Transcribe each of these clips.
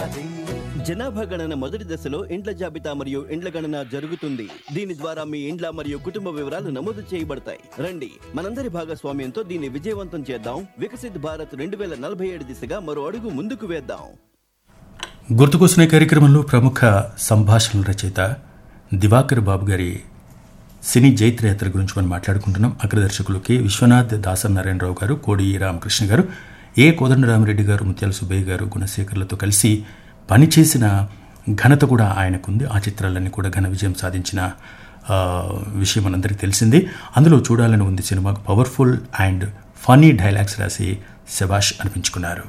ఉన్నది జనాభా గణన మొదటి దశలో ఇండ్ల జాబితా మరియు ఇండ్ల గణన జరుగుతుంది దీని ద్వారా మీ ఇండ్ల మరియు కుటుంబ వివరాలు నమోదు చేయబడతాయి రండి మనందరి భాగస్వామ్యంతో దీన్ని విజయవంతం చేద్దాం వికసిత్ భారత్ రెండు వేల నలభై ఏడు దిశగా మరో అడుగు ముందుకు వేద్దాం గుర్తుకొస్తున్న కార్యక్రమంలో ప్రముఖ సంభాషణల రచయిత దివాకర్ బాబు గారి సినీ జైత్రయాత్ర గురించి మనం మాట్లాడుకుంటున్నాం అగ్రదర్శకులు కె విశ్వనాథ్ దాసనారాయణరావు గారు కోడి రామకృష్ణ గారు ఏ కోదండరామిరెడ్డి గారు ముత్యాల సుబ్బయ్య గారు గుణశేఖర్లతో కలిసి పనిచేసిన ఘనత కూడా ఆయనకుంది ఆ చిత్రాలన్నీ కూడా ఘన విజయం సాధించిన ఆ, విషయం మనందరికీ తెలిసిందే అందులో చూడాలని ఉంది సినిమాకు పవర్ఫుల్ అండ్ ఫనీ డైలాగ్స్ రాసి శబాష్ అనిపించుకున్నారు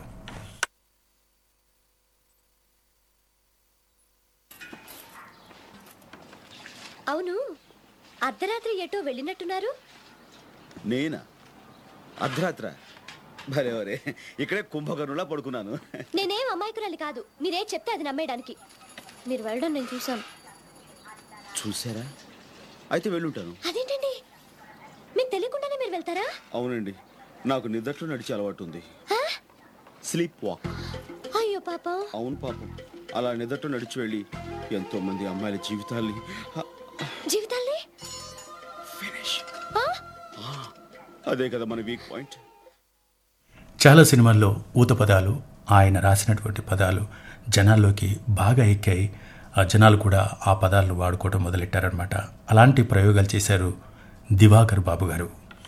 అవును అర్ధరాత్రి ఎటో వెళ్ళినట్టున్నారు నేనా అర్ధరాత్ర భలే వరే ఇక్కడే కుంభకర్ణులా పడుకున్నాను నేనేం అమాయకురాలి కాదు మీరేం చెప్తే అది నమ్మేయడానికి మీరు వెళ్ళడం నేను చూశాను చూసారా అయితే వెళ్ళుంటాను అదేంటండి మీకు తెలియకుండానే మీరు వెళ్తారా అవునండి నాకు నిద్రలో నడిచే అలవాటు ఉంది స్లీప్ వాక్ అయ్యో పాపం అవును పాపం అలా నిద్రతో నడిచి వెళ్ళి ఎంతో మంది అమ్మాయిల జీవితాల్ని హ, జీవితాల్ని ఫినిష్ ఆ? అదే కదా మన వీక్ పాయింట్ చాలా సినిమాల్లో ఊత పదాలు ఆయన రాసినటువంటి పదాలు జనాల్లోకి బాగా ఎక్కాయి ఆ జనాలు కూడా ఆ పదాలను వాడుకోవడం మొదలెట్టారనమాట అలాంటి ప్రయోగాలు చేశారు దివాకర్ బాబు గారు